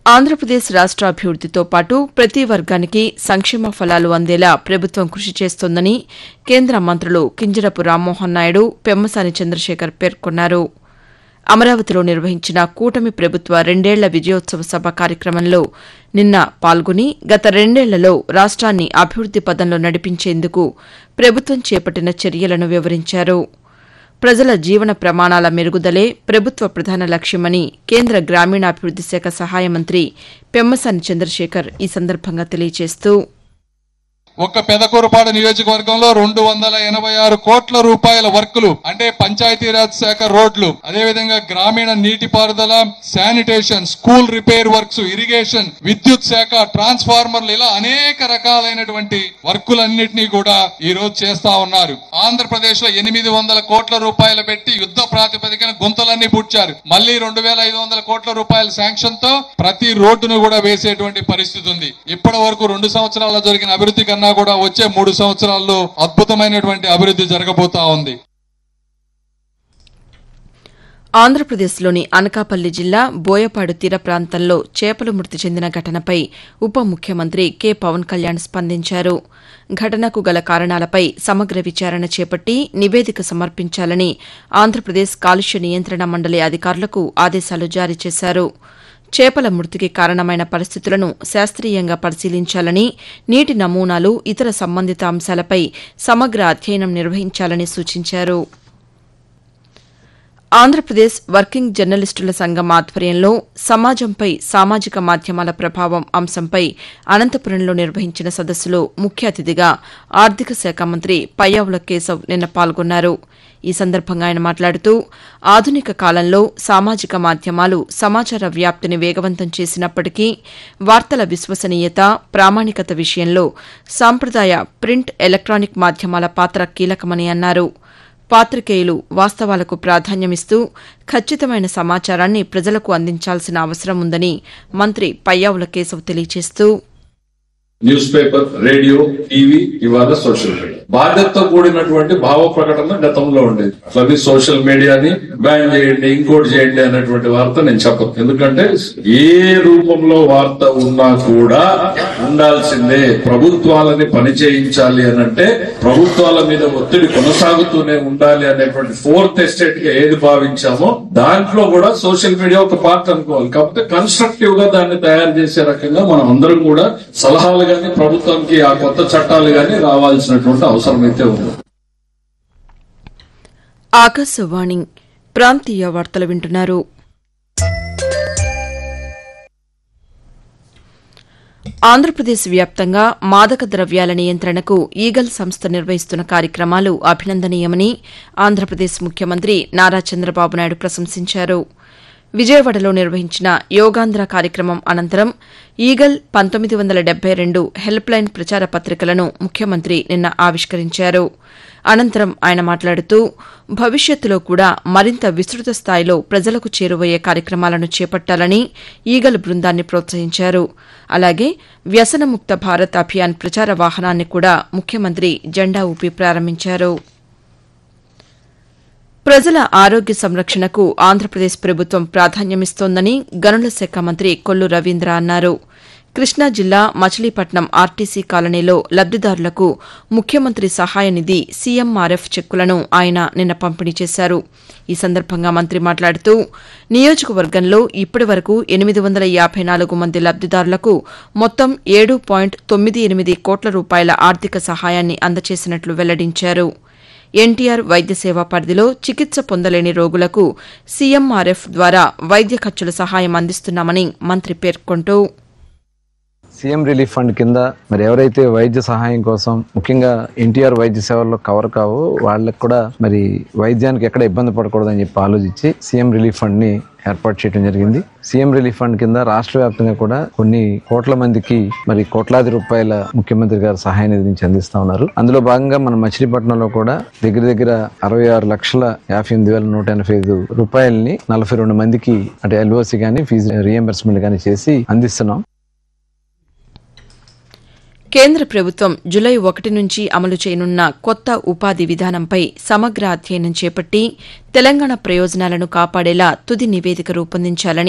ఆంధ్రప్రదేశ్ రాష్ట్రాభివృద్దితో పాటు ప్రతి వర్గానికి సంక్షేమ ఫలాలు అందేలా ప్రభుత్వం కృషి చేస్తోందని కేంద్ర మంత్రులు కింజరపు రామ్మోహన్ నాయుడు పెమ్మసాని చంద్రశేఖర్ పేర్కొన్నారు అమరావతిలో నిర్వహించిన కూటమి ప్రభుత్వ రెండేళ్ల విజయోత్సవ సభ కార్యక్రమంలో నిన్న పాల్గొని గత రెండేళ్లలో రాష్ట్రాన్ని అభివృద్ది పదంలో నడిపించేందుకు ప్రభుత్వం చేపట్టిన చర్యలను వివరించారు ప్రజల జీవన ప్రమాణాల మెరుగుదలే ప్రభుత్వ ప్రధాన లక్ష్యమని కేంద్ర గ్రామీణాభివృద్ది శాఖ సహాయ మంత్రి పెమ్మసాని చంద్రశేఖర్ ఈ సందర్భంగా తెలియజేస్తూ ఒక్క పెదకూరుపాడు నియోజకవర్గంలో రెండు వందల ఎనభై ఆరు కోట్ల రూపాయల వర్కులు అంటే పంచాయతీరాజ్ శాఖ రోడ్లు అదేవిధంగా గ్రామీణ నీటిపారుదల sanitation school repair works irrigation విద్యుత్ శాఖ ట్రాన్స్ఫార్మర్లు ఇలా అనేక రకాలైనటువంటి వర్కులన్నింటినీ కూడా ఈ రోజు చేస్తా ఉన్నారు ఆంధ్రప్రదేశ్ లో ఎనిమిది వందల కోట్ల రూపాయలు పెట్టి యుద్ధ ప్రాతిపదికన గుంతలన్నీ పుడ్చారు మళ్ళీ రెండు వేల ఐదు వందల కోట్ల రూపాయల శాంక్షన్ తో ప్రతి రోడ్డును కూడా వేసేటువంటి పరిస్థితి ఉంది ఇప్పటి వరకు రెండు సంవత్సరాల్లో జరిగిన అభివృద్ధి కన్నా కూడా వచ్చే మూడు సంవత్సరాల్లో అద్భుతమైనటువంటి అభివృద్ధి జరగబోతా ఉంది ఆంధ్రప్రదేశ్లోని అనకాపల్లి జిల్లా బోయపాడు తీర ప్రాంతంలో చేపలు మృతి చెందిన ఘటనపై ఉప ముఖ్యమంత్రి కె పవన్ కళ్యాణ్ స్పందించారు ఘటనకు గల కారణాలపై సమగ్ర విచారణ చేపట్టి నివేదిక సమర్పించాలని ఆంధ్రప్రదేశ్ కాలుష్య నియంత్రణ మండలి అధికారులకు ఆదేశాలు జారీ చేశారు చేపల మృతికి కారణమైన పరిస్థితులను శాస్త్రీయంగా పరిశీలించాలని నీటి నమూనాలు ఇతర సంబంధిత అంశాలపై సమగ్ర అధ్యయనం నిర్వహించాలని సూచించారు ఆంధ్రప్రదేశ్ వర్కింగ్ జర్నలిస్టుల సంఘం ఆధ్వర్యంలో సమాజంపై సామాజిక మాధ్యమాల ప్రభావం అంశంపై అనంతపురంలో నిర్వహించిన సదస్సులో ముఖ్య అతిథిగా ఆర్థిక శాఖ మంత్రి పయ్యావుల కేశవ్ నిన్న పాల్గొన్నారు ఈ సందర్భంగా ఆయన మాట్లాడుతూ ఆధునిక కాలంలో సామాజిక మాధ్యమాలు సమాచార వ్యాప్తిని వేగవంతం చేసినప్పటికీ వార్తల విశ్వసనీయత ప్రామాణికత విషయంలో సాంప్రదాయ ప్రింట్ ఎలక్ట్రానిక్ మాధ్యమాల పాత్ర కీలకమని అన్నారు పాతికేయులు వాస్తవాలకు ప్రాధాన్యమిస్తూ ఖచ్చితమైన సమాచారాన్ని ప్రజలకు అందించాల్సిన అవసరం ఉందని మంత్రి పయ్యావుల కేశవ్ తెలియజేస్తూ న్యూస్ పేపర్ రేడియో టీవీ ఇవాళ సోషల్ మీడియా బాధ్యతతో కూడినటువంటి భావ ప్రకటన గతంలో ఉండేది అట్లని సోషల్ మీడియాని బ్యాన్ చేయండి ఇంకోటి చేయండి అనేటువంటి వార్త నేను చెప్పను ఎందుకంటే ఏ రూపంలో వార్త ఉన్నా కూడా ఉండాల్సిందే ప్రభుత్వాలని పని చేయించాలి అని అంటే ప్రభుత్వాల మీద ఒత్తిడి కొనసాగుతూనే ఉండాలి అనేటువంటి ఫోర్త్ ఎస్టేట్ గా ఏది భావించామో దాంట్లో కూడా సోషల్ మీడియా ఒక పార్ట్ అనుకోవాలి కాకపోతే కన్స్ట్రక్టివ్ గా దాన్ని తయారు చేసే రకంగా మనం అందరం కూడా సలహాలు గాని ప్రభుత్వానికి ఆ కొత్త చట్టాలు గాని రావాల్సినటువంటి అవసరం అయితే ఉంది ఆకాశవాణి ప్రాంతీయ వార్తలు వింటున్నారు ఆంధ్రప్రదేశ్ వ్యాప్తంగా మాదక ద్రవ్యాల నియంత్రణకు ఈగల్ సంస్థ నిర్వహిస్తున్న కార్యక్రమాలు అభినందనీయమని ఆంధ్రప్రదేశ్ ముఖ్యమంత్రి నారా చంద్రబాబు నాయుడు ప్రశంసించారు విజయవాడలో నిర్వహించిన యోగాంధ్ర కార్యక్రమం అనంతరం ఈగల్ పంతొమ్మిది వందల డెబ్బై రెండు హెల్ప్ లైన్ ప్రచార పత్రికలను ముఖ్యమంత్రి నిన్న ఆవిష్కరించారు అనంతరం ఆయన మాట్లాడుతూ భవిష్యత్తులో కూడా మరింత విస్తృత స్థాయిలో ప్రజలకు చేరువయ్యే కార్యక్రమాలను చేపట్టాలని ఈగల్ బృందాన్ని ప్రోత్సహించారు అలాగే వ్యసనముక్త భారత్ అభియాన్ ప్రచార వాహనాన్ని కూడా ముఖ్యమంత్రి జెండా ఊపి ప్రారంభించారు ప్రజల ఆరోగ్య సంరక్షణకు ఆంధ్రప్రదేశ్ ప్రభుత్వం ప్రాధాన్యమిస్తోందని గనుల శాఖ మంత్రి కొల్లు రవీంద్ర అన్నారు కృష్ణా జిల్లా మచిలీపట్నం ఆర్టీసీ కాలనీలో లబ్దిదారులకు ముఖ్యమంత్రి సహాయ నిధి సీఎంఆర్ఎఫ్ చెక్కులను ఆయన నిన్న పంపిణీ చేశారు ఈ సందర్భంగా మంత్రి మాట్లాడుతూ నియోజకవర్గంలో ఇప్పటి వరకు ఎనిమిది వందల యాభై నాలుగు మంది లబ్దిదారులకు మొత్తం ఏడు పాయింట్ తొమ్మిది ఎనిమిది కోట్ల రూపాయల ఆర్థిక సహాయాన్ని అందజేసినట్లు వెల్లడించారు ఎన్టీఆర్ వైద్య సేవ పరిధిలో చికిత్స పొందలేని రోగులకు సీఎంఆర్ఎఫ్ ద్వారా వైద్య ఖర్చుల సహాయం అందిస్తున్నామని మంత్రి పేర్కొంటూ సీఎం రిలీఫ్ ఫండ్ కింద మరి ఎవరైతే వైద్య సహాయం కోసం ముఖ్యంగా ఎన్టీఆర్ వైద్య సేవల్లో కవర్ కావో వాళ్ళకి కూడా మరి వైద్యానికి ఎక్కడ ఇబ్బంది పడకూడదని చెప్పి ఆలోచించి సీఎం రిలీఫ్ ఫండ్ ని ఏర్పాటు చేయడం జరిగింది సీఎం రిలీఫ్ ఫండ్ కింద రాష్ట్ర వ్యాప్తంగా కూడా కొన్ని కోట్ల మందికి మరి కోట్లాది రూపాయల ముఖ్యమంత్రి గారు సహాయ నిధి నుంచి అందిస్తా ఉన్నారు అందులో భాగంగా మన మచిలీపట్నంలో కూడా దగ్గర దగ్గర అరవై ఆరు లక్షల యాభై ఎనిమిది వేల నూట ఎనభై ఐదు రూపాయలని నలభై రెండు మందికి అంటే ఎల్ఓసి కానీ ఫీజు రియంబర్స్మెంట్ కానీ చేసి అందిస్తున్నాం కేంద్ర ప్రభుత్వం జులై ఒకటి నుంచి అమలు చేయనున్న కొత్త ఉపాధి విధానంపై సమగ్ర అధ్యయనం చేపట్టి తెలంగాణ ప్రయోజనాలను కాపాడేలా తుది నివేదిక రూపొందించాలని